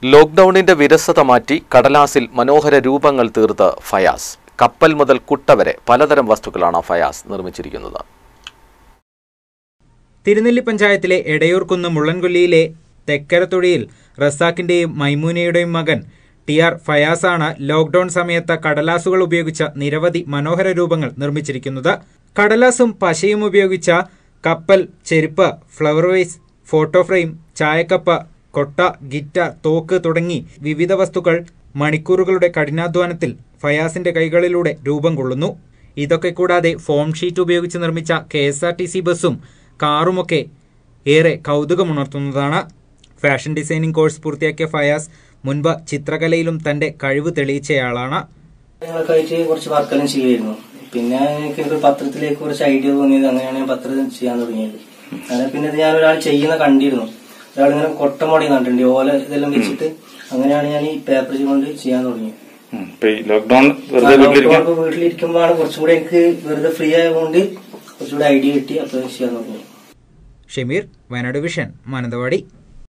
ലോക്ഡൌണിന്റെ വിരസത മാറ്റി കടലാസിൽ മനോഹര രൂപങ്ങൾ തീർത്ത് ഫയാസ് കപ്പൽ മുതൽ കുട്ട വരെ പലതരം വസ്തുക്കളാണ് ഫയാസ് നിർമ്മിച്ചിരിക്കുന്നത് തിരുനെല്ലി പഞ്ചായത്തിലെ എടയൂർക്കുന്ന് മുള്ളൻകൊല്ലിയിലെ തെക്കരത്തൊടിയിൽ റസാക്കിന്റെയും മൈമൂനയുടെയും മകൻ ടി ആർ ഫയാസാണ് ലോക്ഡൌൺ സമയത്ത് കടലാസുകൾ ഉപയോഗിച്ച നിരവധി മനോഹര രൂപങ്ങൾ നിർമ്മിച്ചിരിക്കുന്നത് കടലാസും പശയും ഉപയോഗിച്ച കപ്പൽ ചെരുപ്പ് ഫ്ലവർ വേസ് ഫോട്ടോ ഫ്രെയിം ചായക്കപ്പ് കൊട്ട ഗിറ്റാർ തോക്ക് തുടങ്ങി വിവിധ വസ്തുക്കൾ മണിക്കൂറുകളുടെ കഠിനാധ്വാനത്തിൽ ഫയാസിന്റെ കൈകളിലൂടെ രൂപം കൊള്ളുന്നു ഇതൊക്കെ കൂടാതെ ഫോം ഷീറ്റ് ഉപയോഗിച്ച് നിർമ്മിച്ച K S R T C ബസ്സും കാറുമൊക്കെ ഏറെ കൗതുകമുണർത്തുന്നതാണ് ഫാഷൻ ഡിസൈനിംഗ് കോഴ്സ് പൂർത്തിയാക്കിയ ഫയാസ് മുൻപ് ചിത്രകലയിലും തന്റെ കഴിവ് തെളിയിച്ചയാളാണ് കാര്യങ്ങളൊക്കെ ആയിട്ട് കുറച്ച് വർക്കെല്ലാം ചെയ്യുമായിരുന്നു പിന്നെ എനിക്ക് ഒരു പത്രത്തിലേക്ക് കുറച്ച് ഐഡിയ തോന്നിയത് അങ്ങനെയാണ് ഞാൻ പത്രം ചെയ്യാൻ തുടങ്ങിയത് അങ്ങനെ പിന്നെ ഇത് ഞാൻ ഒരാൾ ചെയ്യുന്ന കണ്ടിരുന്നു ഒരാൾ ഇങ്ങനെ കൊട്ടമോടി കണ്ടിട്ടുണ്ട് ഓല ഇതെല്ലാം വെച്ചിട്ട് അങ്ങനെയാണ് ഞാൻ ഈ പേപ്പർ കൊണ്ട് ചെയ്യാൻ തുടങ്ങിയത് ഉം. ഇപ്പൊ ഈ ലോക്ക്ഡൌൺ വെറുതെ വീട്ടിലിരിക്കാൻ ലോക്ക്ഡൌൺ വീട്ടിലിരിക്കുമ്പോഴാണ് കുറച്ചും കൂടി എനിക്ക് വെറുതെ ഫ്രീ ആയതുകൊണ്ട് കുറച്ചുകൂടി ഐഡിയ കിട്ടി അപ്പൊ ചെയ്യാൻ തുടങ്ങി ഷമീർ വയനാട് വിഷൻ മാനന്തവാടി